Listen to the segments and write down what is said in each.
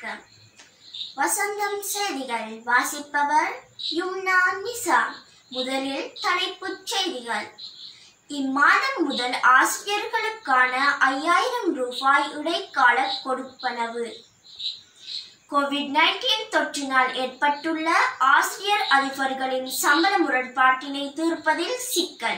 வணக்கம் வசந்தம் செய்திகள் வாசிப்பவர் யும்னா நிசா முதலில் தலைப்புச் செய்திகள் இம்மாதம் முதல் ஆசிரியர்களுக்கான ஐயாயிரம் ரூபாய் இடைக்கால கொடுப்பனவு கோவிட் நைன்டீன் தொற்றினால் ஏற்பட்டுள்ள ஆசிரியர் அதிபர்களின் சம்பள முரண்பாட்டினை தீர்ப்பதில் சிக்கல்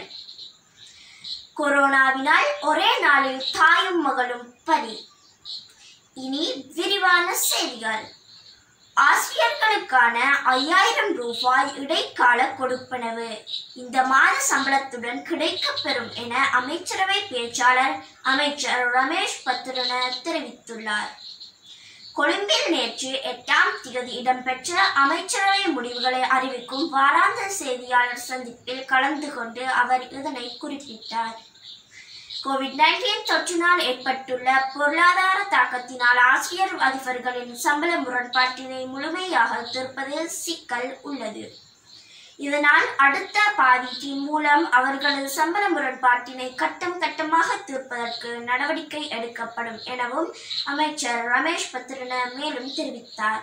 கொரோனாவினால் ஒரே நாளில் தாயும் மகளும் பலி இனி விரிவான செய்திகள் ஆசிரியர்களுக்கான ஐயாயிரம் ரூபாய் இடைக்கால கொடுப்பனவு இந்த மாத சம்பளத்துடன் கிடைக்கப்பெறும் என அமைச்சரவை பேச்சாளர் அமைச்சர் ரமேஷ் பத்ரன தெரிவித்துள்ளார் கொழும்பில் நேற்று எட்டாம் தேதி இடம்பெற்ற அமைச்சரவை முடிவுகளை அறிவிக்கும் வாராந்த செய்தியாளர் சந்திப்பில் கலந்து கொண்டு அவர் இதனை குறிப்பிட்டார் கோவிட் நைன்டீன் தொற்றினால் ஏற்பட்டுள்ள பொருளாதார தாக்கத்தினால் ஆசிரியர் அதிபர்களின் சம்பள முரண்பாட்டினை முழுமையாக தீர்ப்பதில் சிக்கல் உள்ளது இதனால் அடுத்த பாதிப்பின் மூலம் அவர்களது சம்பள முரண்பாட்டினை கட்டம் கட்டமாக தீர்ப்பதற்கு நடவடிக்கை எடுக்கப்படும் எனவும் அமைச்சர் ரமேஷ் பத்ரன மேலும் தெரிவித்தார்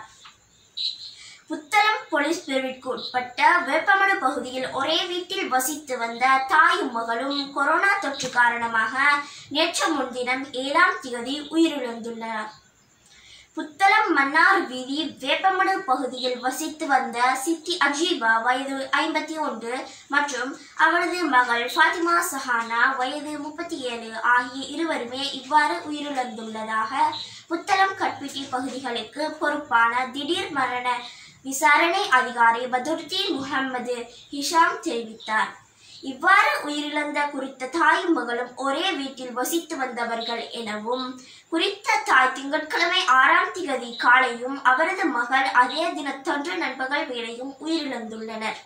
புத்தளம் போலீஸ் பிரிவிற்கு உட்பட்ட வேப்பமடு பகுதியில் ஒரே வீட்டில் வசித்து வந்த தாயும் மகளும் கொரோனா தொற்று காரணமாக நேற்று முன்தினம் ஏழாம் தேதி உயிரிழந்துள்ளனர் புத்தளம் மன்னார் வீதி வேப்பமடு பகுதியில் வசித்து வந்த சித்தி அஜீபா வயது ஐம்பத்தி ஒன்று மற்றும் அவரது மகள் ஃபாத்திமா சஹானா வயது முப்பத்தி ஏழு ஆகிய இருவருமே இவ்வாறு உயிரிழந்துள்ளதாக புத்தளம் கட்பிட்டி பகுதிகளுக்கு பொறுப்பான திடீர் மரண விசாரணை அதிகாரி பதுர்தீன் முகமது ஹிஷாம் தெரிவித்தார் இவ்வாறு உயிரிழந்த குறித்த தாயும் மகளும் ஒரே வீட்டில் வசித்து வந்தவர்கள் எனவும் குறித்த தாய் திங்கட்கிழமை ஆறாம் திகதி காலையும் அவரது மகள் அதே தினத்தன்று நண்பகல் வேளையும் உயிரிழந்துள்ளனர்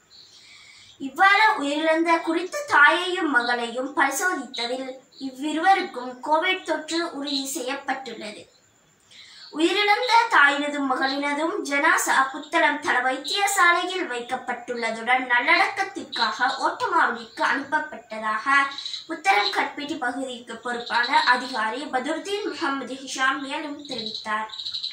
இவ்வாறு உயிரிழந்த குறித்த தாயையும் மகளையும் பரிசோதித்ததில் இவ்விருவருக்கும் கோவிட் தொற்று உறுதி செய்யப்பட்டுள்ளது உயிரிழந்த தாயினதும் மகளினதும் ஜனாசா புத்தளம் தள வைத்தியசாலையில் வைக்கப்பட்டுள்ளதுடன் நல்லடக்கத்திற்காக ஓட்டமாவடிக்கு அனுப்பப்பட்டதாக புத்தளம் கட்பிட்டி பகுதிக்கு பொறுப்பான அதிகாரி பதுர்தீன் முகமது ஹிஷாம் மேலும் தெரிவித்தார்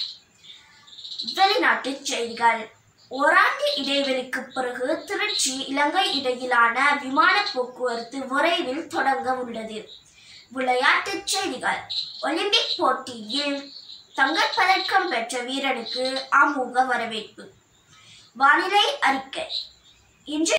வெளிநாட்டுச் செய்திகள் ஓராண்டு இடைவெளிக்கு பிறகு திருச்சி இலங்கை இடையிலான விமான போக்குவரத்து விரைவில் தொடங்க உள்ளது விளையாட்டுச் செய்திகள் ஒலிம்பிக் போட்டியில் தங்கப்பதக்கம் பெற்ற வீரனுக்கு அமோக வரவேற்பு வானிலை அறிக்கை இன்று